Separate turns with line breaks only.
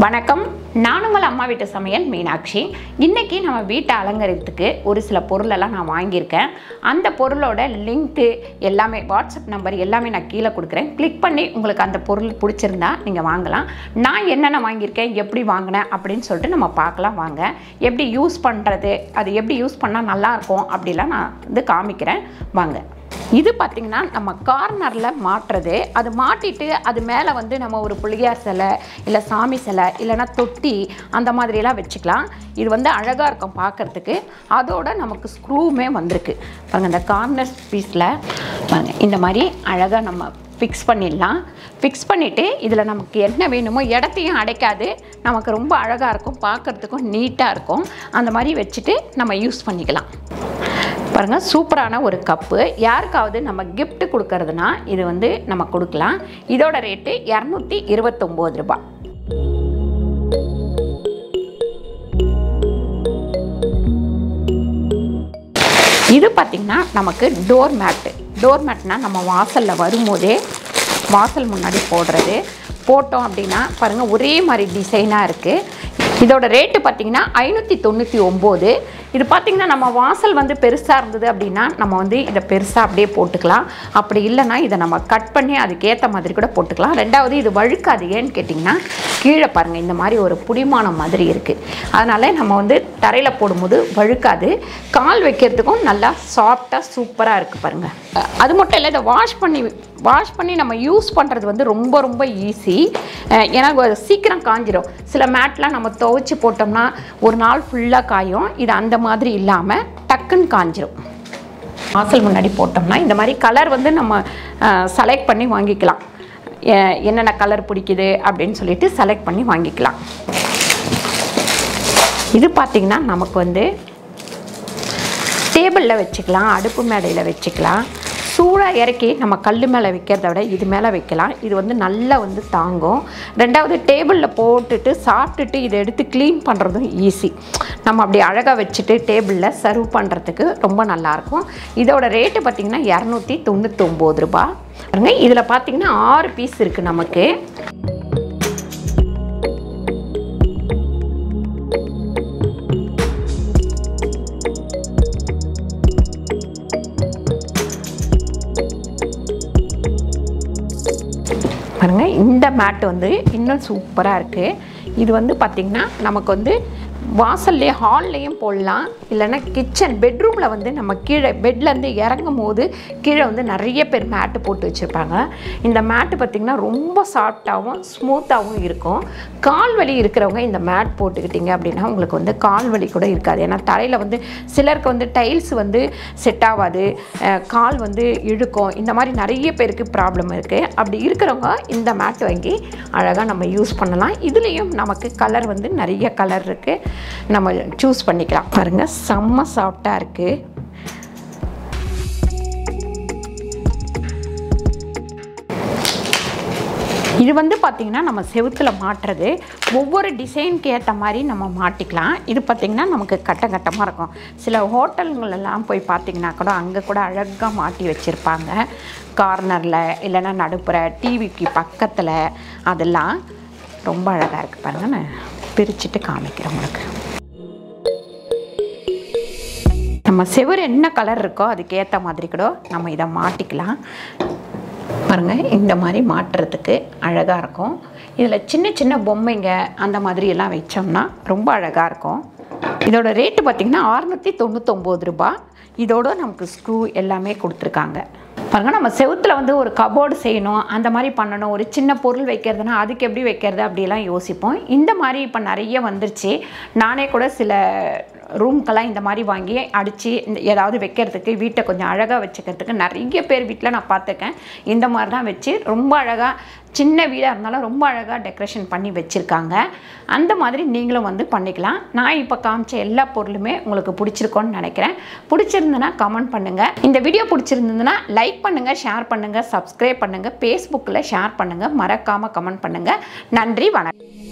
வணக்கம் நான் உங்கள் அம்மா வீட்டு சமையல் மீனாட்சி இன்னைக்கு நம்ம வீட்டை அலங்கரிக்கிறதுக்கு ஒரு சில பொருளெல்லாம் நான் வாங்கியிருக்கேன் அந்த பொருளோட லிங்க்கு எல்லாமே வாட்ஸ்அப் நம்பர் எல்லாமே நான் கீழே கொடுக்குறேன் கிளிக் பண்ணி உங்களுக்கு அந்த பொருள் பிடிச்சிருந்தா நீங்கள் வாங்கலாம் நான் என்னென்ன வாங்கியிருக்கேன் எப்படி வாங்கினேன் அப்படின்னு சொல்லிட்டு நம்ம பார்க்கலாம் வாங்க எப்படி யூஸ் பண்ணுறது அது எப்படி யூஸ் பண்ணால் நல்லாயிருக்கும் அப்படிலாம் நான் வந்து காமிக்கிறேன் வாங்க இது பார்த்திங்கன்னா நம்ம கார்னரில் மாட்டுறது அது மாட்டிட்டு அது மேலே வந்து நம்ம ஒரு புளியார் சிலை இல்லை சாமி சிலை இல்லைன்னா தொட்டி அந்த மாதிரியெல்லாம் வச்சுக்கலாம் இது வந்து அழகாக இருக்கும் பார்க்குறதுக்கு அதோட நமக்கு ஸ்க்ரூவுமே வந்திருக்கு பாருங்க இந்த கார்னர் பீஸில் பாருங்க இந்த மாதிரி அழகாக நம்ம ஃபிக்ஸ் பண்ணிடலாம் ஃபிக்ஸ் பண்ணிவிட்டு இதில் நமக்கு என்ன வேணுமோ இடத்தையும் அடைக்காது நமக்கு ரொம்ப அழகாக இருக்கும் பார்க்குறதுக்கும் நீட்டாக இருக்கும் அந்த மாதிரி வச்சுட்டு நம்ம யூஸ் பண்ணிக்கலாம் பாருங்கள் சூப்பரான ஒரு கப்பு யாருக்காவது நம்ம gift கொடுக்கறதுனா இது வந்து நம்ம கொடுக்கலாம் இதோட ரேட்டு இரநூத்தி இருபத்தொம்போது ரூபாய் இது பார்த்திங்கன்னா நமக்கு டோர் மேட்டு டோர் மேட்னா நம்ம வாசலில் வரும்போதே வாசல் முன்னாடி போடுறது போட்டோம் அப்படின்னா பாருங்கள் ஒரே மாதிரி டிசைனாக இருக்குது இதோட ரேட்டு பார்த்திங்கன்னா ஐநூற்றி தொண்ணூற்றி ஒம்பது இது பார்த்திங்கன்னா நம்ம வாசல் வந்து பெருசாக இருந்தது அப்படின்னா நம்ம வந்து இதை பெருசாக அப்படியே போட்டுக்கலாம் அப்படி இல்லைன்னா இதை நம்ம கட் பண்ணி அதுக்கேற்ற மாதிரி கூட போட்டுக்கலாம் ரெண்டாவது இது வழுக்காது ஏன்னு கேட்டிங்கன்னா கீழே பாருங்கள் இந்த மாதிரி ஒரு புடிமானம் மாதிரி இருக்குது அதனால் நம்ம வந்து தரையில் போடும்போது வழுக்காது கால் வைக்கிறதுக்கும் நல்லா சாஃப்டாக சூப்பராக இருக்குது பாருங்கள் அது மட்டும் இல்லை இதை வாஷ் பண்ணி வாஷ் பண்ணி நம்ம யூஸ் பண்ணுறது வந்து ரொம்ப ரொம்ப ஈஸி ஏன்னா அது சீக்கிரம் காஞ்சிரும் சில மேட்லாம் நம்ம துவைச்சி போட்டோம்னா ஒரு நாள் ஃபுல்லாக காயும் இது அந்த மாதிரி இல்லாமல் டக்குன்னு காஞ்சிரும் வாசல் முன்னாடி போட்டோம்னா இந்த மாதிரி கலர் வந்து நம்ம செலக்ட் பண்ணி வாங்கிக்கலாம் எ- என்னென்ன கலர் பிடிக்குது அப்படின்னு சொல்லிட்டு செலக்ட் பண்ணி வாங்கிக்கலாம் இது பார்த்திங்கன்னா நமக்கு வந்து டேபிளில் வச்சுக்கலாம் அடுப்பு மேடையில் வச்சுக்கலாம் சூடாக இறக்கி நம்ம கல் மேலே வைக்கிறத விட இது மேலே வைக்கலாம் இது வந்து நல்லா வந்து தாங்கும் ரெண்டாவது டேபிளில் போட்டுட்டு சாப்பிட்டுட்டு இதை எடுத்து க்ளீன் பண்ணுறதும் ஈஸி நம்ம அப்படி அழகாக வச்சுட்டு டேபிளில் சர்வ் பண்ணுறதுக்கு ரொம்ப நல்லாயிருக்கும் இதோட ரேட்டு பார்த்திங்கன்னா இரநூத்தி தொண்ணூத்தொம்பது ரூபா பாருங்க இதில் பார்த்திங்கன்னா ஆறு பீஸ் இருக்குது நமக்கு பாருங்க இந்த மேட் வந்து இன்னும் சூப்பராக இருக்குது இது வந்து பார்த்திங்கன்னா நமக்கு வந்து வாசல்லே ஹால்லையும் போடலாம் இல்லைன்னா கிச்சன் பெட்ரூமில் வந்து நம்ம கீழே பெட்லேருந்து இறங்கும் போது கீழே வந்து நிறைய பேர் மேட்டு போட்டு வச்சுருப்பாங்க இந்த மேட்டு பார்த்திங்கன்னா ரொம்ப சாஃப்டாகவும் ஸ்மூத்தாகவும் இருக்கும் கால் வலி இருக்கிறவங்க இந்த மேட் போட்டுக்கிட்டிங்க அப்படின்னா உங்களுக்கு வந்து கால் வலி கூட இருக்காது ஏன்னா தரையில் வந்து சிலருக்கு வந்து டைல்ஸ் வந்து செட் ஆகாது அஹ் கால் வந்து இழுக்கும் இந்த மாதிரி நிறைய பேருக்கு ப்ராப்ளம் இருக்குது அப்படி இருக்கிறவங்க இந்த மேட் வாங்கி அழகாக நம்ம யூஸ் பண்ணலாம் இதுலேயும் நமக்கு கலர் வந்து நிறைய கலர் இருக்குது நம்ம சூஸ் பண்ணிக்கலாம் பாருங்கள் செம்ம சாஃப்டாக இருக்குது இது வந்து பார்த்திங்கன்னா நம்ம செவுத்தில் மாட்டுறது ஒவ்வொரு டிசைனுக்கு ஏற்ற மாதிரி நம்ம மாட்டிக்கலாம் இது பார்த்திங்கன்னா நமக்கு கட்ட கட்டமாக இருக்கும் சில ஹோட்டல்களெல்லாம் போய் பார்த்திங்கன்னா கூட அங்கே கூட அழகாக மாட்டி வச்சுருப்பாங்க கார்னரில் இல்லைன்னா நடுப்புற டிவிக்கு பக்கத்தில் அதெல்லாம் ரொம்ப அழகாக இருக்குது பாருங்கள் நான் பிரிச்சுட்டு காமிக்கிறேன் உங்களுக்கு நம்ம செவுரு என்ன கலர் இருக்கோ அதுக்கேற்ற மாதிரி கூட நம்ம இதை மாட்டிக்கலாம் பாருங்கள் இந்த மாதிரி மாட்டுறதுக்கு அழகாக இருக்கும் இதில் சின்ன சின்ன பொம்மைங்க அந்த மாதிரி எல்லாம் வச்சோம்னா ரொம்ப அழகாக இருக்கும் இதோட ரேட்டு பார்த்திங்கன்னா அறுநூற்றி தொண்ணூத்தொம்பது ரூபாய் இதோட நமக்கு ஸ்க்ரூ எல்லாமே கொடுத்துருக்காங்க பாருங்க நம்ம செவுத்தில் வந்து ஒரு கபோர்டு செய்யணும் அந்த மாதிரி பண்ணணும் ஒரு சின்ன பொருள் வைக்கிறதுனா அதுக்கு எப்படி வைக்கிறது அப்படிலாம் யோசிப்போம் இந்த மாதிரி இப்போ நிறைய வந்துருச்சு நானே கூட சில ரூம்க்கெல்லாம் இந்த மாதிரி வாங்கி அடித்து இந்த ஏதாவது வைக்கிறதுக்கு வீட்டை கொஞ்சம் அழகாக வச்சுக்கிறதுக்கு நிறைய பேர் வீட்டில் நான் பார்த்துருக்கேன் இந்த மாதிரி தான் வச்சு ரொம்ப அழகாக சின்ன வீடாக இருந்தாலும் ரொம்ப அழகாக டெக்கரேஷன் பண்ணி வச்சுருக்காங்க அந்த மாதிரி நீங்களும் வந்து பண்ணிக்கலாம் நான் இப்போ காமிச்ச எல்லா பொருளுமே உங்களுக்கு பிடிச்சிருக்கோன்னு நினைக்கிறேன் பிடிச்சிருந்துன்னா கமெண்ட் பண்ணுங்கள் இந்த வீடியோ பிடிச்சிருந்ததுன்னா லைக் பண்ணுங்கள் ஷேர் பண்ணுங்கள் சப்ஸ்கிரைப் பண்ணுங்கள் ஃபேஸ்புக்கில் ஷேர் பண்ணுங்கள் மறக்காமல் கமெண்ட் பண்ணுங்கள் நன்றி வணக்கம்